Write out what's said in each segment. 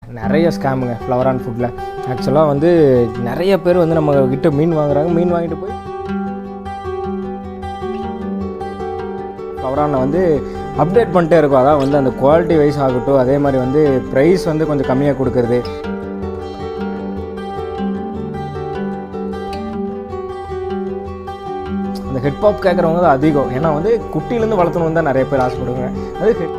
நிறைய ஸ்கேமுங்க flower and ஃபுட்டில் ஆக்சுவலாக வந்து நிறைய பேர் வந்து நம்ம கிட்ட மீன் வாங்குறாங்க மீன் வாங்கிட்டு போய் ஃப்ளவரானில் வந்து அப்டேட் பண்ணிட்டே இருக்கும் அதான் வந்து அந்த குவாலிட்டி வைஸ் ஆகட்டும் அதே மாதிரி வந்து ப்ரைஸ் வந்து கொஞ்சம் கம்மியாக கொடுக்கறது அந்த ஹெட் பாப் கேட்குறவங்க தான் அதிகம் ஏன்னா வந்து குட்டிலேருந்து வளர்த்தணும் தான் நிறைய பேர் ஆசைப்படுவாங்க அது ஹெட்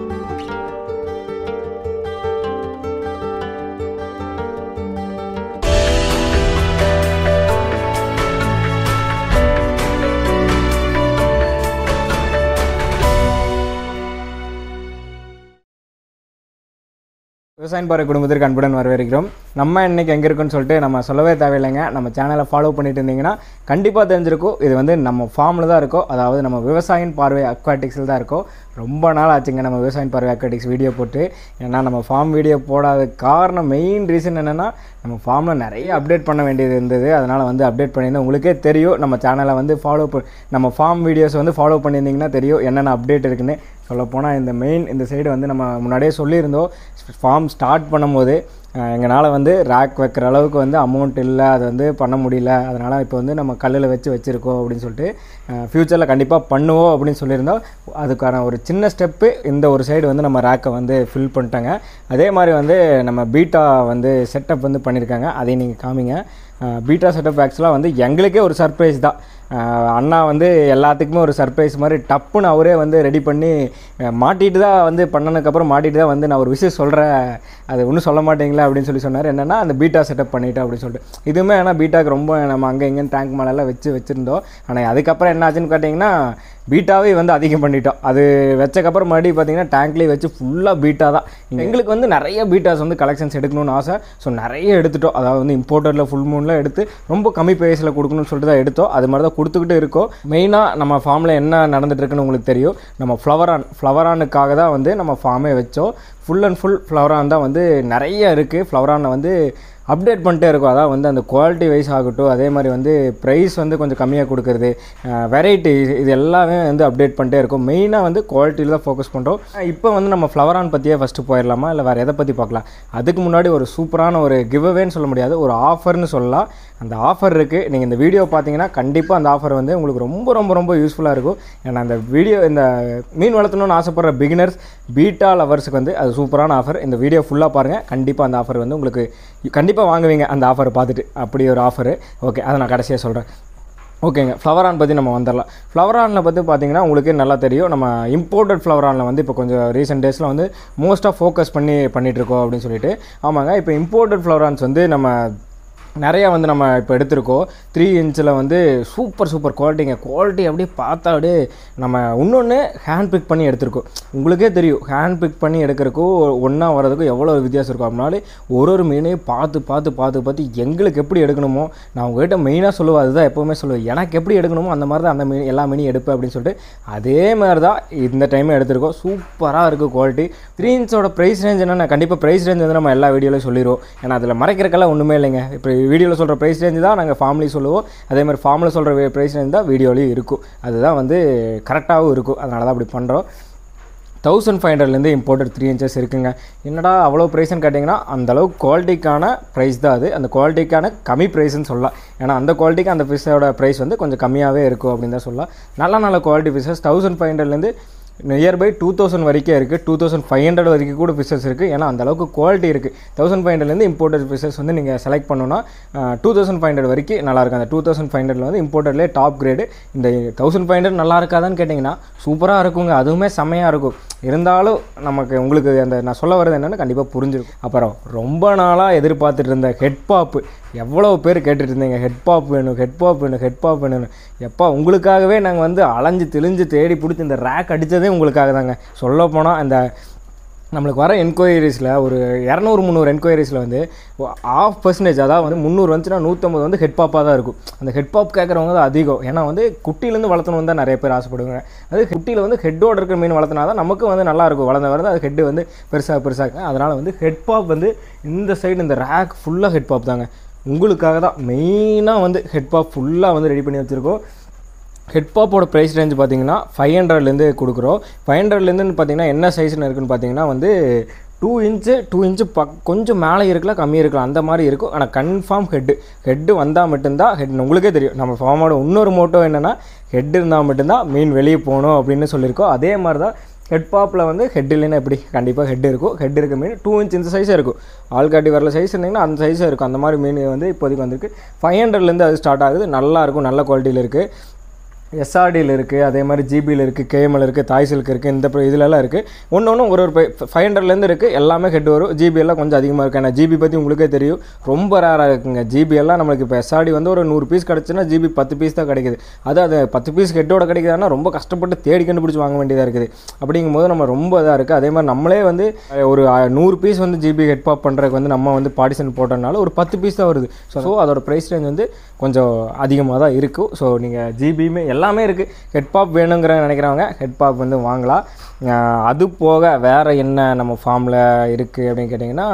விவசாயம் பாறை குடும்பத்திற்கு அன்புடன் வரவேற்கிறோம் நம்ம இன்னைக்கு எங்கே இருக்குன்னு சொல்லிட்டு நம்ம சொல்லவே தேவையில்லைங்க நம்ம சேனலை ஃபாலோ பண்ணிட்டு இருந்தீங்கன்னா கண்டிப்பாக தெரிஞ்சிருக்கும் இது வந்து நம்ம ஃபார்மில் தான் இருக்கோ அதாவது நம்ம விவசாயின் பார்வை அக்வாட்டிக்ஸில் தான் இருக்கோ ரொம்ப நாள் ஆச்சுங்க நம்ம விவசாயின் பார்வை அக்வாட்டிக்ஸ் வீடியோ போட்டு ஏன்னா நம்ம ஃபார்ம் வீடியோ போடாத காரணம் மெயின் ரீசன் என்னென்னா நம்ம ஃபார்மில் நிறைய அப்டேட் பண்ண வேண்டியது இருந்தது அதனால் வந்து அப்டேட் பண்ணியிருந்தேன் உங்களுக்கே தெரியும் நம்ம சேனலை வந்து ஃபாலோ நம்ம ஃபார்ம் வீடியோஸ் வந்து ஃபாலோ பண்ணியிருந்தீங்கன்னா தெரியும் என்னென்ன அப்டேட் இருக்குன்னு சொல்லப்போனால் இந்த மெயின் இந்த சைடு வந்து நம்ம முன்னாடியே சொல்லியிருந்தோம் ஃபார்ம் ஸ்டார்ட் பண்ணும்போது எங்களால் வந்து ரேக் வைக்கிற அளவுக்கு வந்து அமௌண்ட் இல்லை அது வந்து பண்ண முடியல அதனால் இப்போ வந்து நம்ம கல்லில் வச்சு வச்சுருக்கோம் அப்படின்னு சொல்லிட்டு ஃப்யூச்சரில் கண்டிப்பாக பண்ணுவோம் அப்படின்னு சொல்லியிருந்தோம் அதுக்கான ஒரு சின்ன ஸ்டெப்பு இந்த ஒரு சைடு வந்து நம்ம ரேக்கை வந்து ஃபில் பண்ணிட்டாங்க அதே மாதிரி வந்து நம்ம பீட்டா வந்து செட்டப் வந்து பண்ணியிருக்காங்க அதையும் நீங்கள் காமிங்க பீட்டா செட்டப் ஆக்சுவலாக வந்து எங்களுக்கே ஒரு சர்ப்ரைஸ் தான் அஹ் அண்ணா வந்து எல்லாத்துக்குமே ஒரு சர்ப்ரைஸ் மாதிரி டப்புன்னு அவரே வந்து ரெடி பண்ணி அஹ் மாட்டிட்டு தான் வந்து பண்ணனதுக்கப்புறம் மாட்டிட்டு தான் வந்து நான் ஒரு விஷயம் சொல்கிறேன் அது ஒன்றும் சொல்ல மாட்டீங்களா அப்படின்னு சொல்லி சொன்னார் என்னென்னா அந்த பீட்டா செட்டப் பண்ணிட்டேன் அப்படின்னு சொல்லிட்டு இதுவுமே ஆனால் பீட்டாக்கு ரொம்ப நம்ம அங்கே இங்கேன்னு டேங்க் மேலெல்லாம் வச்சு வச்சுருந்தோம் ஆனால் அதுக்கப்புறம் என்ன ஆச்சுன்னு கேட்டிங்கன்னா பீட்டாவே வந்து அதிகம் பண்ணிட்டோம் அது வச்சக்கப்புறம் மறுபடியும் பார்த்தீங்கன்னா டேங்க்லேயே வச்சு ஃபுல்லாக பீட்டா தான் எங்களுக்கு வந்து நிறைய பீட்டாஸ் வந்து கலெக்ஷன்ஸ் எடுக்கணும்னு ஆசை ஸோ நிறைய எடுத்துட்டோம் அதாவது வந்து இம்போர்ட்டரில் ஃபுல் மூனில் எடுத்து ரொம்ப கம்மி ப்ரைஸில் கொடுக்கணும்னு சொல்லிட்டு தான் எடுத்தோம் அது மாதிரி தான் கொடுத்துக்கிட்டு இருக்கோம் மெயினாக நம்ம ஃபார்மில் என்ன நடந்துட்டு இருக்குன்னு உங்களுக்கு தெரியும் நம்ம ஃப்ளவரான் ஃப்ளவரானுக்காக தான் வந்து நம்ம ஃபார்மே வச்சோம் ஃபுல் அண்ட் ஃபுல் ஃப்ளவரான் தான் வந்து நிறைய இருக்குது ஃப்ளவரானில் வந்து அப்டேட் பண்ணிட்டே இருக்கும் அதான் வந்து அந்த குவாலிட்டி வைஸ் ஆகட்டும் அதே மாதிரி வந்து ப்ரைஸ் வந்து கொஞ்சம் கம்மியாக கொடுக்குறது வெரைட்டி இது எல்லாமே வந்து அப்டேட் பண்ணிட்டே இருக்கும் மெயினாக வந்து குவாலிட்டியில் தான் ஃபோக்கஸ் பண்ணுறோம் இப்போ வந்து நம்ம ஃப்ளவரான் பற்றியே ஃபஸ்ட்டு போயிடலாமா இல்லை வேறு எதை பற்றி பார்க்கலாம் அதுக்கு முன்னாடி ஒரு சூப்பரான ஒரு கிவ்அவேன்னு சொல்ல முடியாது ஒரு ஆஃபர்னு சொல்லலாம் அந்த ஆஃபர் இருக்குது நீங்கள் இந்த வீடியோ பார்த்தீங்கன்னா கண்டிப்பாக அந்த ஆஃபர் வந்து உங்களுக்கு ரொம்ப ரொம்ப ரொம்ப யூஸ்ஃபுல்லாக இருக்கும் ஏன்னா அந்த வீடியோ இந்த மீன் வளர்த்தணும்னு ஆசைப்படுற பிகினர்ஸ் பீட்டா லவர்ஸுக்கு வந்து அது சூப்பரான ஆஃபர் இந்த வீடியோ ஃபுல்லாக பாருங்கள் கண்டிப்பாக அந்த ஆஃபர் வந்து உங்களுக்கு கண்டிப்பாக வாங்குவீங்க அந்த ஆஃபரை பார்த்துட்டு அப்படி ஒரு ஆஃபரு ஓகே அதை நான் கடைசியாக சொல்கிறேன் ஓகேங்க ஃப்ளவரான் பற்றி நம்ம வந்துடலாம் ஃப்ளவரானில் பற்றி பார்த்தீங்கன்னா உங்களுக்கே நல்லா தெரியும் நம்ம இம்போர்ட்டட் ஃப்ளவரானில் வந்து இப்போ கொஞ்சம் ரீசெண்ட் டேஸில் வந்து மோஸ்ட்டாக ஃபோக்கஸ் பண்ணி பண்ணிகிட்ருக்கோம் அப்படின்னு சொல்லிட்டு ஆமாங்க இப்போ இம்போர்ட்டட் ஃப்ளவரான்ஸ் வந்து நம்ம நிறையா வந்து நம்ம இப்போ எடுத்திருக்கோம் த்ரீ இன்ச்சில் வந்து சூப்பர் சூப்பர் குவாலிட்டிங்க குவாலிட்டி அப்படியே பார்த்தா அப்படியே நம்ம இன்னொன்று ஹேண்ட் பிக் பண்ணி எடுத்திருக்கோம் உங்களுக்கே தெரியும் ஹேண்ட் பிக் பண்ணி எடுக்கிறதுக்கும் ஒன்றா வர்றதுக்கும் எவ்வளோ வித்தியாசம் இருக்கும் அப்படின்னாலே ஒரு ஒரு மீனையும் பார்த்து பார்த்து பார்த்து பார்த்து எங்களுக்கு எப்படி எடுக்கணுமோ நான் உங்கள்கிட்ட மெயினாக சொல்லுவேன் அதுதான் எப்போவுமே சொல்லுவேன் எனக்கு எப்படி எடுக்கணுமோ அந்த மாதிரி தான் அந்த மீன் எல்லா மீனையும் எடுப்பேன் அப்படின்னு சொல்லிட்டு அதே மாதிரி தான் இந்த டைம் எடுத்திருக்கோம் சூப்பராக இருக்குது குவாலிட்டி த்ரீ இன்ச்சோட ப்ரைஸ் ரேஞ்ச் என்னென்ன கண்டிப்பாக ப்ரைஸ் ரேஞ்ச் வந்து நம்ம எல்லா வீடியோலையும் சொல்லிடுவோம் ஏன்னா அதில் மறைக்கிறக்கெல்லாம் ஒன்றுமே இல்லைங்க இப்போ வீடியோவில் சொல்கிற ப்ரைஸ் ரேஞ்சு தான் நாங்கள் ஃபார்ம்லேயும் சொல்லுவோம் அதே மாதிரி ஃபார்மில் சொல்கிற ப்ரைஸ் ரேஞ்ச் தான் வீடியோலையும் இருக்கும் அதுதான் வந்து கரெக்டாகவும் இருக்கும் அதனால தான் அப்படி பண்ணுறோம் தௌசண்ட் ஃபைவ் ஹண்ட்ரட்லேருந்து இம்போர்ட்டட் த்ரீ இன்ச்சஸ் இருக்குங்க என்னடா அவ்வளோ ப்ரைஸ்னு கேட்டிங்கன்னா அந்தளவுக்கு குவாலிட்டிக்கான ப்ரைஸ் தான் அது அந்த குவாலிட்டிக்கான கம்மி ப்ரைஸ்னு சொல்லலாம் ஏன்னா அந்த குவாலிட்டிக்கு அந்த ஃபிஷ்ஷோட ப்ரைஸ் வந்து கொஞ்சம் கம்மியாகவே இருக்கும் அப்படின்னு தான் சொல்லலாம் நல்ல நல்ல குவாலிட்டி ஃபிஷ்ஷஸ் தௌசண்ட் ஃபைவ் ஹண்ட்ரட்லேருந்து நியர்பை டூ தௌசண்ட் வரைக்கும் இருக்குது டூ தௌசண்ட் ஃபைவ் ஹண்ட்ரட் வரைக்கும் கூட ஃபிஷஸ் இருக்குது ஏன்னா அந்த அளவுக்கு குவாலிட்டி இருக்குது தௌசண்ட் ஃபைவ் ஹண்ட்ரட்லேருந்து இம்போர்ட்டட் ஃபிஷஸ் வந்து நீங்கள் செலக்ட் பண்ணோன்னா டூ தௌசண்ட் ஃபைவ் ஹண்ட்ரட் வரைக்கும் நல்லா இருக்கும் அந்த டூ தௌசண்ட் ஃபைவ் ஹண்ட்ரட்ல வந்து இம்போர்ட்டட்லேயே டாப் கிரேடு இந்த தௌசண்ட் ஃபைவ் ஹண்ட்ரட் நல்லா இருக்காதான்னு கேட்டிங்கன்னா சூப்பராக இருக்குங்க அதுவுமே செம்மையாக இருக்கும் இருந்தாலும் நமக்கு உங்களுக்கு அந்த நான் சொல்ல வரது என்னென்னு கண்டிப்பாக புரிஞ்சிருக்கும் அப்புறம் ரொம்ப நாளாக எதிர்பார்த்துட்டு இருந்த ஹெட் பாப்பு எவ்வளோ பேர் கேட்டுட்டு இருந்தீங்க ஹெட் பாப் வேணும் ஹெட் பாப் வேணும் ஹெட் பாப் வேணும்னு எப்பா உங்களுக்காகவே நாங்கள் வந்து அலைஞ்சு தெளிஞ்சு தேடி பிடிச்சி இந்த ரேக் அடித்ததே உங்களுக்காக தாங்க சொல்ல போனால் அந்த நம்மளுக்கு வர என்கொயரிஸில் ஒரு இரநூறு முந்நூறு என்கொயரிஸில் வந்து ஆஃப் பர்சன்டேஜ் அதாவது வந்து முந்நூறு வந்துச்சுன்னா நூற்றம்பது வந்து ஹெட் பாப்பாக தான் இருக்கும் அந்த ஹெட் பாப் கேட்குறவங்க தான் அதிகம் ஏன்னா வந்து குட்டிலேருந்து வளர்த்தணும் தான் நிறைய பேர் ஆசைப்படுவாங்க அது குட்டியில் வந்து ஹெட்டோட இருக்கிற மீன் வளர்த்தினா தான் நமக்கு வந்து நல்லா இருக்கும் வளர்ந்த வரது அது ஹெட்டு வந்து பெருசாக பெருசாக அதனால் வந்து ஹெட் பாப் வந்து இந்த சைடு இந்த ரேக் ஃபுல்லாக ஹெட் பாப் தாங்க உங்களுக்காக தான் மெயினாக வந்து ஹெட் பாப் ஃபுல்லாக வந்து ரெடி பண்ணி வச்சுருக்கோம் ஹெட் பாப்போட ப்ரைஸ் ரேஞ்ச் பார்த்தீங்கன்னா ஃபைவ் ஹண்ட்ரட்லேருந்து கொடுக்குறோம் ஃபைவ் ஹண்ட்ரட்லேருந்து பார்த்தீங்கன்னா என்ன சைஸ்னு இருக்குன்னு பார்த்தீங்கன்னா வந்து டூ இன்ச்சு டூ இன்ச்சு பக் கொஞ்சம் மேலே இருக்கலாம் கம்மியாக இருக்கலாம் அந்த மாதிரி இருக்கும் ஆனால் கன்ஃபார்ம் ஹெட்டு ஹெட்டு வந்தால் மட்டும்தான் ஹெட் உங்களுக்கே தெரியும் நம்ம ஃபார்மோட இன்னொரு மோட்டோ என்னென்னா ஹெட் இருந்தால் மட்டும்தான் மீன் வெளியே போகணும் அப்படின்னு சொல்லியிருக்கோம் அதே மாதிரி தான் ஹெட் பாப்பில் வந்து ஹெட் இல்லைன்னா எப்படி கண்டிப்பாக ஹெட் இருக்கும் ஹெட் இருக்க மீன் டூ இன்ச் இந்த சைஸே இருக்கும் ஆள்காட்டி வரல சைஸ் இருந்தீங்கன்னா அந்த சைஸே இருக்கும் அந்த மாதிரி மீன் வந்து இப்போதைக்கு வந்திருக்கு ஃபைவ் ஹண்ட்ரட்லேருந்து அது ஸ்டார்ட் ஆகுது நல்லா இருக்கும் நல்ல குவாலிட்டியில் இருக்குது எஸ்ஆர்டியில் இருக்குது அதே மாதிரி ஜிபியில் இருக்குது கேஎம்எல் இருக்குது தாய் சில்க் இருக்குது இந்த ப- இதுலலாம் இருக்குது ஒன்று ஒன்று ஒரு ஒரு ஃபைவ் ஹண்ட்ரட்லேருந்து இருக்குது எல்லாமே ஹெட் வரும் ஜிபி எல்லாம் கொஞ்சம் அதிகமாக இருக்குது ஏன்னா ஜிபி பற்றி உங்களுக்கே தெரியும் ரொம்ப ரேராக இருக்குங்க ஜிபி எல்லாம் நம்மளுக்கு இப்போ எஸ்ஆர்டி வந்து ஒரு நூறு பீஸ் கிடச்சுன்னா ஜிபி பத்து பீஸ் தான் கிடைக்குது அது அது பத்து பீஸ் ஹெட்டோட கிடைக்குதுன்னா ரொம்ப கஷ்டப்பட்டு தேடி கண்டுபிடிச்சி வாங்க வேண்டியதாக இருக்குது அப்படிங்கும்போது நம்ம ரொம்ப இதாக இருக்குது அதே மாதிரி நம்மளே வந்து அஹ், ஒரு அஹ், நூறு பீஸ் வந்து ஜிபி ஹெட் பாப் பண்ணுறதுக்கு வந்து நம்ம வந்து பார்ட்டிஷன் போட்டனால ஒரு பத்து பீஸ் தான் வருது ஸோ அதோட ப்ரைஸ் ரேஞ்ச் வந்து கொஞ்சம் அதிகமாக தான் இருக்கும் ஸோ நீங்கள் ஜிபியுமே எல்லாமே இருக்குது ஹெட் பாப் வேணுங்கிற நினைக்கிறவங்க ஹெட் பாப் வந்து வாங்கலாம் அஹ், அது போக வேறு என்ன நம்ம ஃபார்மில் இருக்குது அப்படின்னு கேட்டிங்கன்னா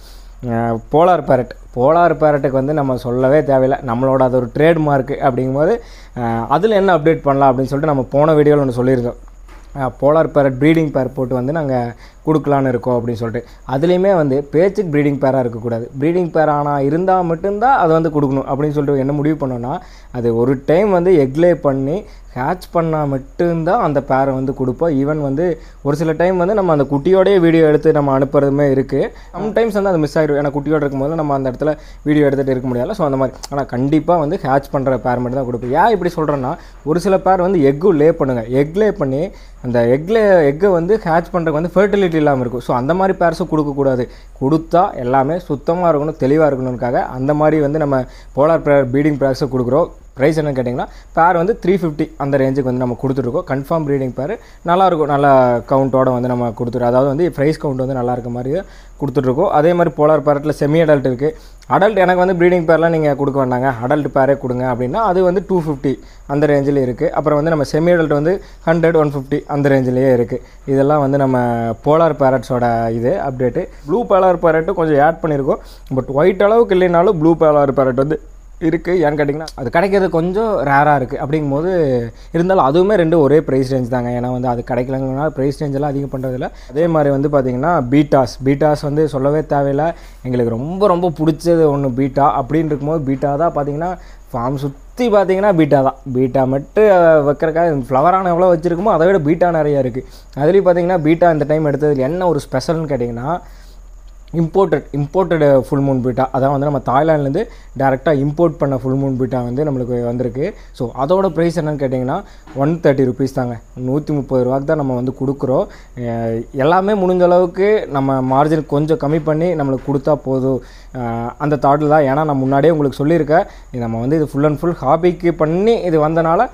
போலார் பேரட் போலார் பேரட்டுக்கு வந்து நம்ம சொல்லவே தேவையில்லை நம்மளோட அது ஒரு ட்ரேட் மார்க்கு அப்படிங்கும்போது அதில் என்ன அப்டேட் பண்ணலாம் அப்படின்னு சொல்லிட்டு நம்ம போன வீடியோவில் ஒன்று சொல்லியிருந்தோம் போலார் பேரட் ப்ரீடிங் பேர் போட்டு வந்து நாங்கள் கொடுக்கலான்னு இருக்கோம் அப்படின்னு சொல்லிட்டு அதுலேயுமே வந்து பேச்சுக்கு ப்ரீடிங் பேராக இருக்கக்கூடாது ப்ரீடிங் பேர் ஆனால் இருந்தால் மட்டும்தான் அதை வந்து கொடுக்கணும் அப்படின்னு சொல்லிட்டு என்ன முடிவு பண்ணோன்னா அது ஒரு டைம் வந்து எக்லே பண்ணி ஹேட்ச் பண்ணால் மட்டும்தான் அந்த பேரை வந்து கொடுப்போம் ஈவன் வந்து ஒரு சில டைம் வந்து நம்ம அந்த குட்டியோடய வீடியோ எடுத்து நம்ம அனுப்புறதுமே இருக்குது சம்டைம்ஸ் வந்து அது மிஸ் ஆகிடும் ஏன்னா குட்டியோட இருக்கும்போது நம்ம அந்த இடத்துல வீடியோ எடுத்துகிட்டு இருக்க முடியாது ஸோ அந்த மாதிரி ஆனால் கண்டிப்பாக வந்து ஹேட்ச் பண்ணுற பேர் மட்டும் தான் கொடுப்போம் ஏன் இப்படி சொல்கிறேன்னா ஒரு சில பேர் வந்து எக்கும் லே பண்ணுங்க எக் லே பண்ணி அந்த எக்ல எக்கை வந்து ஹேட்ச் பண்ணுறதுக்கு வந்து ஃபர்டிலிட்டி இல்லாமல் இருக்கும் ஸோ அந்த மாதிரி பேர்ஸும் கொடுக்கக்கூடாது கொடுத்தா எல்லாமே சுத்தமாக இருக்கணும் தெளிவாக இருக்கணும்னுக்காக அந்த மாதிரி வந்து நம்ம போலார் பேர் பீடிங் பேர்ஸை கொடுக்குறோம் ப்ரைஸ் என்னன்னு கேட்டிங்கன்னா பேர் வந்து த்ரீ ஃபிஃப்டி அந்த ரேஞ்சுக்கு வந்து நம்ம கொடுத்துருக்கோம் கன்ஃபார்ம் ப்ரீடிங் பேர் நல்லாயிருக்கும் நல்ல கவுண்ட்டோட வந்து நம்ம கொடுத்துருக்கோம் அதாவது வந்து ப்ரைஸ் கவுண்ட் வந்து நல்லா இருக்க மாதிரி கொடுத்துட்ருக்கோம் அதே மாதிரி போலார் பேரட்டில் செமி அடல்ட் இருக்குது அடல்ட் எனக்கு வந்து ப்ரீடிங் பேர்லாம் நீங்கள் கொடுக்க வேண்டாங்க அடல்ட் பேரே கொடுங்க அப்படின்னா அது வந்து டூ ஃபிஃப்டி அந்த ரேஞ்சில் இருக்குது அப்புறம் வந்து நம்ம செமி அடல்ட் வந்து ஹண்ட்ரட் ஒன் ஃபிஃப்டி அந்த ரேஞ்சிலேயே இருக்குது இதெல்லாம் வந்து நம்ம போலார் பேரட்ஸோட இது அப்டேட்டு ப்ளூ போலார் பேரட்டும் கொஞ்சம் ஆட் பண்ணியிருக்கோம் பட் ஒயிட் அளவுக்கு இல்லைனாலும் ப்ளூ போலார் பேரட் வந்து இருக்குது ஏன்னு கேட்டிங்கன்னா அது கிடைக்கிறது கொஞ்சம் ரேராக இருக்குது அப்படிங்கும்போது இருந்தாலும் அதுவுமே ரெண்டும் ஒரே ப்ரைஸ் ரேஞ்ச் தாங்க ஏன்னா வந்து அது கிடைக்கலங்கன்னா ப்ரைஸ் ரேஞ்செல்லாம் அதிகம் பண்ணுறதில்ல அதே மாதிரி வந்து பார்த்திங்கன்னா பீட்டாஸ் பீட்டாஸ் வந்து சொல்லவே தேவையில்லை எங்களுக்கு ரொம்ப ரொம்ப பிடிச்சது ஒன்று பீட்டா அப்படின்னு இருக்கும்போது பீட்டா தான் பார்த்திங்கன்னா ஃபார்ம் சுற்றி பார்த்தீங்கன்னா பீட்டா தான் பீட்டா மட்டும் வைக்கிறக்காக ஃப்ளவரான எவ்வளோ வச்சுருக்குமோ அதை விட பீட்டா நிறையா இருக்குது அதுலேயும் பார்த்தீங்கன்னா பீட்டா இந்த டைம் எடுத்ததில் என்ன ஒரு ஸ்பெஷல்னு கேட்டிங்கன்னா imported imported full moon betta அதான் வந்து நம்ம தாய்லாண்ட்லேருந்து டேரெக்டாக இம்போர்ட் பண்ண ஃபுல் மூன் பீட்டா வந்து நம்மளுக்கு வந்திருக்கு ஸோ அதோட ப்ரைஸ் என்னன்னு கேட்டிங்கன்னா ஒன் தேர்ட்டி ருபீஸ் தாங்க நூற்றி முப்பது ரூபாய்க்கு தான் நம்ம வந்து கொடுக்குறோம் அஹ் எல்லாமே முடிஞ்ச அளவுக்கு நம்ம மார்ஜின் கொஞ்சம் கம்மி பண்ணி நம்மளுக்கு கொடுத்தா போதும் அஹ் அந்த தாட்டில் தான் ஏன்னா நான் முன்னாடியே உங்களுக்கு சொல்லியிருக்கேன் இது நம்ம வந்து இது ஃபுல் அண்ட் ஃபுல் ஹாபிக்கு பண்ணி இது வந்தனால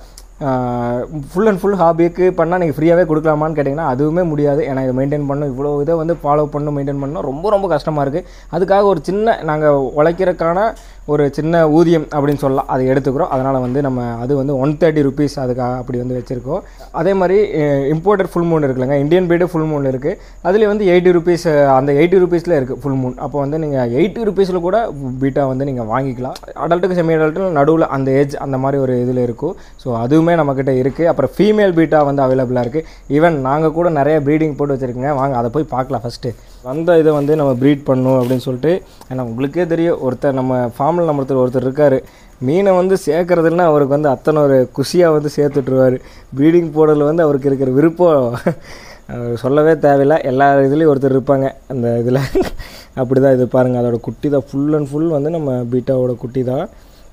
ஃபுல் அண்ட் ஃபுல் ஹாபிக்கு பண்ணால் நீங்கள் ஃப்ரீயாகவே கொடுக்கலாமான்னு கேட்டிங்கன்னா அதுவுமே முடியாது ஏன்னா இதை மெயின்டைன் பண்ணணும் இவ்வளோ இதை வந்து ஃபாலோ பண்ணணும் மெயின்டைன் பண்ணணும் ரொம்ப ரொம்ப கஷ்டமாக இருக்குது அதுக்காக ஒரு சின்ன நாங்கள் உழைக்கிறதுக்கான ஒரு சின்ன ஊதியம் அப்படின்னு சொல்லலாம் அதை எடுத்துக்கிறோம் அதனால் வந்து நம்ம அது வந்து ஒன் தேர்ட்டி ருபீஸ் அதுக்காக அப்படி வந்து வச்சுருக்கோம் அதே மாதிரி இம்போர்ட்டட் ஃபுல் மூன் இருக்குல்லங்க இந்தியன் பீடு ஃபுல் மூன் இருக்குது அதுலேயே வந்து எயிட்டி ருபீஸ் அந்த எயிட்டி ருபீஸில் இருக்குது ஃபுல் மூன் அப்போ வந்து நீங்கள் எயிட்டி ருபீஸில் கூட பீட்டா வந்து நீங்கள் வாங்கிக்கலாம் அடல்ட்டுக்கு செமி அடல்ட்டு நடுவில் அந்த ஏஜ் அந்த மாதிரி ஒரு இதில் இருக்கும் ஸோ அதுவுமே நம்மக்கிட்ட இருக்குது அப்புறம் ஃபீமேல் பீட்டா வந்து அவைலபிளாக இருக்குது ஈவன் நாங்கள் கூட நிறைய ப்ரீடிங் போட்டு வச்சுருக்கோங்க வாங்க அதை போய் பார்க்கலாம் ஃபஸ்ட்டு வந்த இதை வந்து நம்ம ப்ரீட் பண்ணணும் அப்படின்னு சொல்லிட்டு ஏன்னா உங்களுக்கே தெரியும் ஒருத்தர் நம்ம ஃபார்மில் நம்ம ஒருத்தர் ஒருத்தர் இருக்கார் மீனை வந்து சேர்க்கறதுன்னா அவருக்கு வந்து அத்தனை ஒரு குஷியாக வந்து சேர்த்துட்ருவார் ப்ரீடிங் போடுறதுல வந்து அவருக்கு இருக்கிற விருப்பம் அவர் சொல்லவே தேவையில்லை எல்லா இதுலேயும் ஒருத்தர் இருப்பாங்க அந்த இதில் அப்படி தான் இது பாருங்கள் அதோட குட்டி தான் ஃபுல் அண்ட் ஃபுல் வந்து நம்ம பீட்டாவோட குட்டி தான்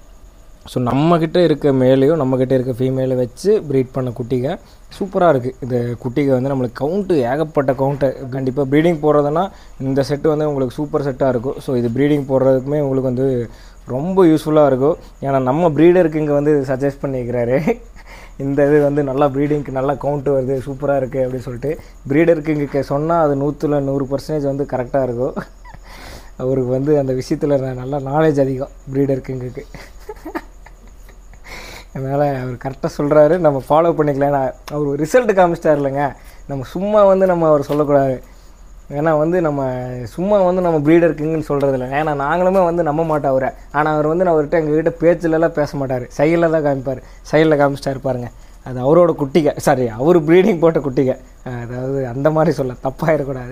ஸோ நம்மக்கிட்ட இருக்க மேலேயும் நம்மக்கிட்ட இருக்க ஃபீமேலை வச்சு ப்ரீட் பண்ண குட்டிங்க சூப்பராக இருக்குது இது குட்டிங்க வந்து நம்மளுக்கு கவுண்ட்டு ஏகப்பட்ட கவுண்ட்டு கண்டிப்பாக ப்ரீடிங் போடுறதுனா இந்த செட்டு வந்து உங்களுக்கு சூப்பர் செட்டாக இருக்கும் ஸோ இது ப்ரீடிங் போடுறதுக்குமே உங்களுக்கு வந்து ரொம்ப யூஸ்ஃபுல்லாக இருக்கும் ஏன்னா நம்ம ப்ரீடருக்கு இங்கே வந்து சஜஸ்ட் பண்ணிக்கிறாரு இந்த இது வந்து நல்லா ப்ரீடிங்க்கு நல்லா கவுண்ட்டு வருது சூப்பராக இருக்குது அப்படின்னு சொல்லிட்டு ப்ரீடருக்கு இங்கே சொன்னால் அது நூற்றில் நூறு பர்சன்டேஜ் வந்து கரெக்டாக இருக்கும் அவருக்கு வந்து அந்த விஷயத்தில் நல்லா நாலேஜ் அதிகம் ப்ரீடர் கிங்குக்கு அதனால் அவர் கரெக்டாக சொல்கிறாரு நம்ம ஃபாலோ பண்ணிக்கலாம் ஏன்னா அவர் ரிசல்ட் காமிச்சிட்டார் இல்லைங்க நம்ம சும்மா வந்து நம்ம அவர் சொல்லக்கூடாது ஏன்னா வந்து நம்ம சும்மா வந்து நம்ம ப்ரீடர் கிங்குன்னு சொல்கிறது இல்லை ஏன்னா நாங்களுமே வந்து நம்ப மாட்டோம் அவரை ஆனால் அவர் வந்து அவர்கிட்ட எங்ககிட்ட பேச்சிலலாம் பேச மாட்டார் சைடில் தான் காமிப்பார் சைடில் காமிச்சிட்டாரு பாருங்க அது அவரோட குட்டிக சாரி அவர் ப்ரீடிங் போட்ட குட்டிக அதாவது அந்த மாதிரி சொல்ல தப்பாகிடக்கூடாது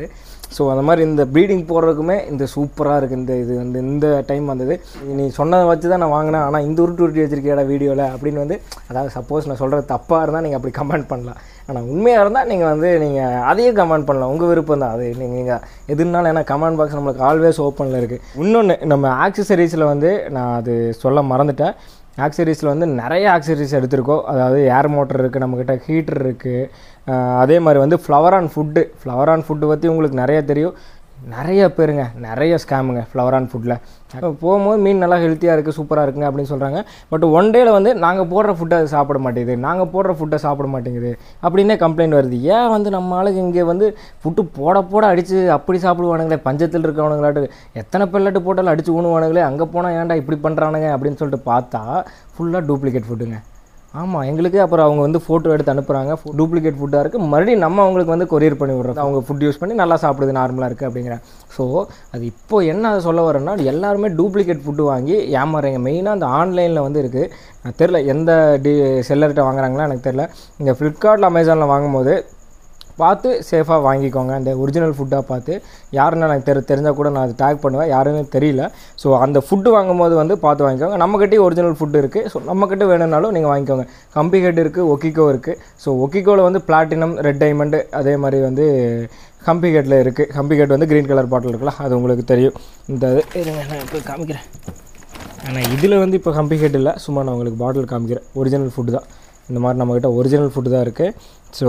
ஸோ அந்த மாதிரி இந்த ப்ரீடிங் போடுறதுக்குமே இந்த சூப்பராக இருக்குது இந்த இது வந்து இந்த டைம் வந்தது நீ சொன்னதை வச்சு தான் நான் வாங்கினேன் ஆனால் இந்த உருட்டு உருட்டி வச்சிருக்கியாடா வீடியோவில் அப்படின்னு வந்து அதாவது சப்போஸ் நான் சொல்கிறது தப்பாக இருந்தால் நீங்கள் அப்படி கமெண்ட் பண்ணலாம் ஆனால் உண்மையாக இருந்தால் நீங்கள் வந்து நீங்கள் அதையும் கமெண்ட் பண்ணலாம் உங்கள் விருப்பம் தான் அது நீங்கள் எதுனாலும் ஏன்னா கமெண்ட் பாக்ஸ் நம்மளுக்கு ஆல்வேஸ் ஓப்பனில் இருக்குது இன்னொன்று நம்ம ஆக்சசரிஸில் வந்து நான் அது சொல்ல மறந்துட்டேன் ஆக்சரிஸில் வந்து நிறைய ஆக்சரிஸ் எடுத்திருக்கோம் அதாவது ஏர் மோட்டர் இருக்குது நம்மக்கிட்ட ஹீட்டர் இருக்குது அதே மாதிரி வந்து flowerhorn food flowerhorn food பற்றி உங்களுக்கு நிறைய தெரியும் நிறைய பேருங்க நிறைய ஸ்கேமுங்க ஃப்ளவர் ஆன் ஃபுட்டில் போகும்போது மீன் நல்லா ஹெல்த்தியாக இருக்குது சூப்பராக இருக்குங்க அப்படின்னு சொல்கிறாங்க பட் ஒன் டேயில் வந்து நாங்கள் போடுற ஃபுட்டை அது சாப்பிட மாட்டேங்குது நாங்கள் போடுற ஃபுட்டை சாப்பிட மாட்டேங்குது அப்படின்னே கம்ப்ளைண்ட் வருது ஏன் வந்து நம்ம ஆளுங்க இங்கே வந்து ஃபுட்டு போட போட அடித்து அப்படி சாப்பிடுவானுங்களே பஞ்சத்தில் இருக்கவனுங்களாட்டு எத்தனை பெல்லட்டு போட்டாலும் அடித்து ஊணுவானுங்களே அங்கே போனால் ஏன்டா இப்படி பண்ணுறானுங்க அப்படின்னு சொல்லிட்டு பார்த்தா ஃபுல்லாக டூப்ளிகேட் ஃபுட்டுங்க ஆமாம் எங்களுக்கு அப்புறம் அவங்க வந்து ஃபோட்டோ எடுத்து அனுப்புகிறாங்க டூப்ளிகேட் ஃபுட்டாக இருக்குது மறுபடியும் நம்ம அவங்களுக்கு வந்து கொரியர் பண்ணி விட்றோம் அவங்க ஃபுட் யூஸ் பண்ணி நல்லா சாப்பிடுது நார்மலாக இருக்குது அப்படிங்கிறேன் ஸோ அது இப்போ என்ன அதை சொல்ல வரேன்னா எல்லாருமே டூப்ளிகேட் ஃபுட்டு வாங்கி ஏமாறுறீங்க மெயினாக அந்த ஆன்லைனில் வந்து இருக்குது நான் தெரில எந்த டி செல்லர்கிட்ட வாங்குறாங்களா எனக்கு தெரில இங்கே ஃப்ளிப்கார்ட்டில் அமேசானில் வாங்கும்போது பார்த்து சேஃபாக வாங்கிக்கோங்க அந்த ஒரிஜினல் ஃபுட்டாக பார்த்து யாருன்னு எனக்கு தெரி தெரிஞ்சால் கூட நான் அது டேக் பண்ணுவேன் யாருன்னு தெரியல ஸோ அந்த ஃபுட்டு வாங்கும்போது வந்து பார்த்து வாங்கிக்கோங்க நம்மக்கிட்டே ஒரிஜினல் ஃபுட்டு இருக்குது ஸோ நம்மக்கிட்ட வேணும்னாலும் நீங்கள் வாங்கிக்கோங்க கம்பி ஹெட் இருக்குது ஒக்கிக்கோ இருக்குது ஸோ ஒக்கிக்கோவில் வந்து பிளாட்டினம் ரெட் டைமண்டு அதே மாதிரி வந்து கம்பி ஹெட்டில் இருக்குது கம்பி ஹெட் வந்து க்ரீன் கலர் பாட்டில் இருக்குல்ல அது உங்களுக்கு தெரியும் இந்த இது இருங்க நான் இப்போ காமிக்கிறேன் ஆனால் இதில் வந்து இப்போ கம்பி ஹெட் இல்லை சும்மா நான் உங்களுக்கு பாட்டில் காமிக்கிறேன் ஒரிஜினல் ஃபுட்டு தான் இந்த மாதிரி நம்மக்கிட்ட ஒரிஜினல் ஃபுட்டு தான் இருக்குது ஸோ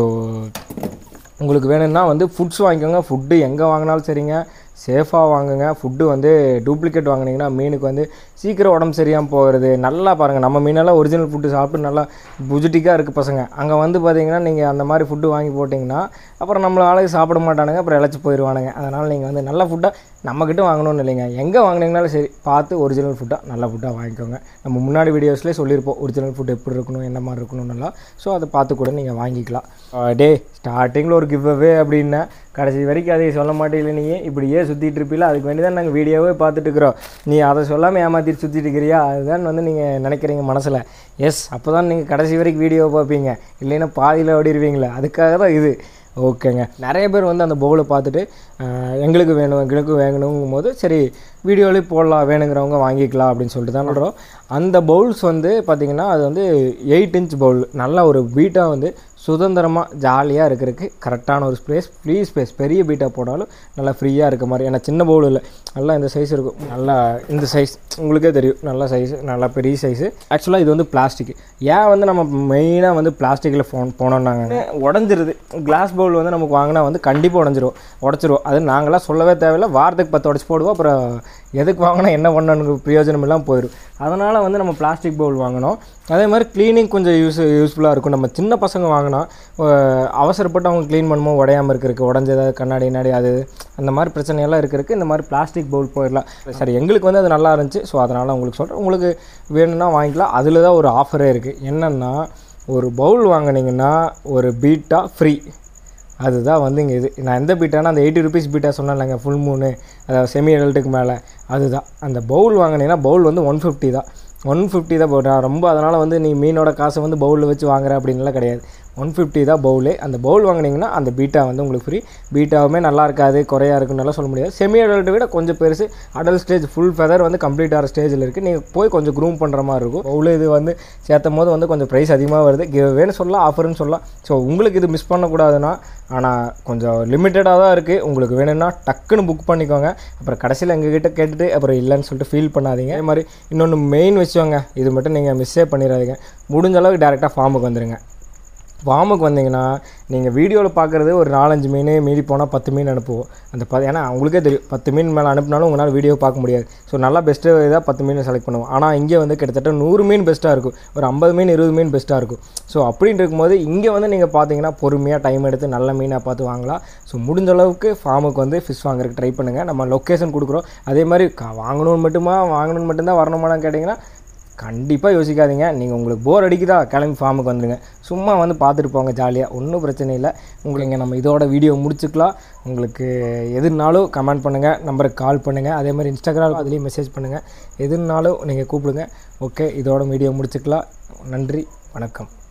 உங்களுக்கு வேணும்னா வந்து ஃபுட்ஸ் வாங்கிக்கோங்க ஃபுட்டு எங்கே வாங்கினாலும் சரிங்க சேஃபாக வாங்குங்க ஃபுட்டு வந்து டூப்ளிகேட் வாங்குனீங்கன்னா மீனுக்கு வந்து சீக்கிரம் உடம்பு சரியாமல் போகிறது நல்லா பாருங்கள் நம்ம மீனெல்லாம் ஒரிஜினல் ஃபுட்டு சாப்பிட்டு நல்லா புஜிட்டிக்காக இருக்குது பசங்க அங்கே வந்து பார்த்தீங்கன்னா நீங்கள் அந்த மாதிரி ஃபுட்டு வாங்கி போட்டிங்கன்னா அப்புறம் நம்மள ஆளுக்கு சாப்பிட மாட்டானுங்க அப்புறம் இழைச்சி போயிடுவானுங்க அதனால் நீங்கள் வந்து நல்ல ஃபுட்டாக நம்மக்கிட்ட வாங்கணும்னு இல்லைங்க எங்கே வாங்கினீங்கனாலும் சரி பார்த்து ஒரிஜினல் ஃபுட்டாக நல்ல ஃபுட்டாக வாங்கிக்கோங்க நம்ம முன்னாடி வீடியோஸ்லேயே சொல்லியிருப்போம் ஒரிஜினல் ஃபுட் எப்படி இருக்கணும் என்ன மாதிரி இருக்கணும்னுலாம் ஸோ அதை பார்த்து கூட நீங்கள் வாங்கிக்கலாம் டே ஸ்டார்டிங்கில் ஒரு கிவ் அவே அப்படின்னா கடைசி வரைக்கும் அதை சொல்ல மாட்டேங்கல நீ இப்படியே சுற்றிட்டு இருப்பீல அதுக்கு வேண்டி தான் நாங்கள் வீடியோவே பார்த்துட்டு இருக்கிறோம் நீ அதை சொல்லாமல் ஏமாற்றிட்டு சுற்றிட்டு இருக்கிறியா அதுதான் வந்து நீங்கள் நினைக்கிறீங்க மனசில் எஸ் அப்போ தான் நீங்கள் கடைசி வரைக்கும் வீடியோ பார்ப்பீங்க இல்லைன்னா பாதியில் ஓடிடுவீங்களே அதுக்காக தான் இது ஓகேங்க நிறைய பேர் வந்து அந்த பவுலை பார்த்துட்டு ஆஹ், எங்களுக்கு வேணும் எங்களுக்கு வேணுங்கும் போது சரி வீடியோலேயே போடலாம் வேணுங்கிறவங்க வாங்கிக்கலாம் அப்படின்னு சொல்லிட்டு தான் சொல்கிறோம் அந்த பவுல்ஸ் வந்து பார்த்திங்கன்னா அது வந்து எயிட் இன்ச் பவுல் நல்ல ஒரு பீட்டாக வந்து சுதந்திரமாக ஜாலியாக இருக்கிறதுக்கு கரெக்டான ஒரு ஸ்பேஸ் ஃப்ரீ ஸ்பேஸ் பெரிய பீட்டாக போட்டாலும் நல்லா ஃப்ரீயாக இருக்க மாதிரி ஏன்னா சின்ன பவுல் இல்லை நல்லா இந்த சைஸ் இருக்கும் நல்லா இந்த சைஸ் உங்களுக்கே தெரியும் நல்ல சைஸ் நல்லா பெரிய சைஸு ஆக்சுவலாக இது வந்து பிளாஸ்டிக் ஏன் வந்து நம்ம மெயினாக வந்து பிளாஸ்டிக்கில் ஃபோன் போனோம்னாங்க உடஞ்சிருது கிளாஸ் பவுல் வந்து நமக்கு வாங்கினா வந்து கண்டிப்பாக உடஞ்சிரும் உடச்சிரும் அது நாங்களாம் சொல்லவே தேவையில்லை வாரத்துக்கு பத்து உடச்சி போடுவோம் அப்புறம் எதுக்கு வாங்கினா என்ன பண்ணணும் பிரயோஜனம் இல்லாமல் போயிடும் அதனால் வந்து நம்ம பிளாஸ்டிக் பவுல் வாங்கினோம் அதே மாதிரி க்ளீனிங் கொஞ்சம் யூஸ் யூஸ்ஃபுல்லாக இருக்கும் நம்ம சின்ன பசங்க வாங்கினா அஹ், அவசரப்பட்டு அவங்க க்ளீன் பண்ணும்போது உடையாமல் இருக்கிறதுக்கு உடஞ்ச ஏதாவது கண்ணாடி கண்ணாடி அது அந்த மாதிரி பிரச்சனையெல்லாம் இருக்கிறதுக்கு இந்த மாதிரி பிளாஸ்டிக் பவுல் போயிடலாம் சரி எங்களுக்கு வந்து அது நல்லா இருந்துச்சு ஸோ அதனால் உங்களுக்கு சொல்கிறேன் உங்களுக்கு வேணும்னா வாங்கிக்கலாம் அதில் தான் ஒரு ஆஃபரே இருக்குது என்னென்னா ஒரு பவுல் வாங்குனீங்கன்னா ஒரு பீட்டா ஃப்ரீ அதுதான் வந்து இங்கே இது நான் எந்த பீட்டானா அந்த எயிட்டி ருபீஸ் பீட்டா சொன்னேன்லங்க ஃபுல் மூணு அதாவது செமி அடல்ட்டுக்கு மேலே அதுதான் அந்த பவுல் வாங்கினீங்கன்னா பவுல் வந்து ஒன் ஃபிஃப்டி தான் ஒன் ஃபிஃப்டி தான் போட்டா ரொம்ப அதனால் வந்து நீ மீனோட காசை வந்து பவுலில் வச்சு வாங்குற அப்படின்லாம் கிடையாது ஒன் ஃபிஃப்டி தான் பவுலு அந்த பவுல் வாங்குனீங்கன்னா அந்த பீட்டா வந்து உங்களுக்கு ஃப்ரீ பீட்டாவுமே நல்லா இருக்காது குறையா இருக்குன்னு சொல்ல முடியாது செமி அடல்ட்டை விட கொஞ்சம் பெருசு அடல்ட் ஸ்டேஜ் ஃபுல் ஃபெதர் வந்து கம்ப்ளீட் ஆகிற ஸ்டேஜில் இருக்குது நீங்கள் போய் கொஞ்சம் க்ரூம் பண்ணுற மாதிரி இருக்கும் பவுல் இது வந்து சேர்த்தும் போது வந்து கொஞ்சம் ப்ரைஸ் அதிகமாக வருது கிவ்வேன்னு சொல்லலாம் ஆஃபர்னு சொல்லலாம் ஸோ உங்களுக்கு இது மிஸ் பண்ணக்கூடாதுன்னா ஆனால் கொஞ்சம் லிமிட்டடாக தான் இருக்குது உங்களுக்கு வேணும்னா டக்குன்னு புக் பண்ணிக்கோங்க அப்புறம் கடைசியில் எங்ககிட்ட கேட்டுட்டு அப்புறம் இல்லைன்னு சொல்லிட்டு ஃபீல் பண்ணாதீங்க அதே மாதிரி இன்னொன்று மெயின் விஷயங்க இது மட்டும் நீங்கள் மிஸ்ஸே பண்ணிடாதீங்க முடிஞ்ச அளவுக்கு டேரெக்டாக ஃபார்முக்கு வந்துடுங்க ஃபார்முக்கு வந்தீங்கன்னா நீங்கள் வீடியோவில் பார்க்குறது ஒரு நாலஞ்சு மீன் மீறி போனால் பத்து மீன் அனுப்புவோம் அந்த ப ஏன்னா உங்களுக்கே தெரியும் பத்து மீன் மேலே அனுப்புனாலும் உங்களால் வீடியோ பார்க்க முடியாது ஸோ நல்லா பெஸ்ட்டு இதாக பத்து மீன் செலக்ட் பண்ணுவோம் ஆனால் இங்கே வந்து கிட்டத்தட்ட நூறு மீன் பெஸ்ட்டாக இருக்கும் ஒரு ஐம்பது மீன் இருபது மீன் பெஸ்ட்டாக இருக்கும் ஸோ அப்படின்னு இருக்கும்போது இங்கே வந்து நீங்கள் பார்த்தீங்கன்னா பொறுமையாக டைம் எடுத்து நல்ல மீனாக பார்த்து வாங்கலாம் ஸோ முடிஞ்ச அளவுக்கு ஃபார்முக்கு வந்து ஃபிஷ் வாங்குறதுக்கு ட்ரை பண்ணுங்கள் நம்ம லொக்கேஷன் கொடுக்குறோம் அதே மாதிரி கா வாங்கணும்னு மட்டுமா வாங்கணும்னு மட்டும்தான் வரணுமான்னு கேட்டிங்கன்னா கண்டிப்பாக யோசிக்காதீங்க நீங்கள் உங்களுக்கு போர் அடிக்குதா கிளம்பி ஃபார்முக்கு வந்துடுங்க சும்மா வந்து பார்த்துட்டு போங்க ஜாலியாக ஒன்றும் பிரச்சனை இல்லை உங்களுக்கு நம்ம இதோட வீடியோ முடிச்சுக்கலாம் உங்களுக்கு எதுனாலும் கமெண்ட் பண்ணுங்கள் நம்பருக்கு கால் பண்ணுங்கள் அதே மாதிரி இன்ஸ்டாகிராம் அதுலேயும் மெசேஜ் பண்ணுங்கள் எதுனாலும் நீங்கள் கூப்பிடுங்க ஓகே இதோட வீடியோ முடிச்சுக்கலாம் நன்றி வணக்கம்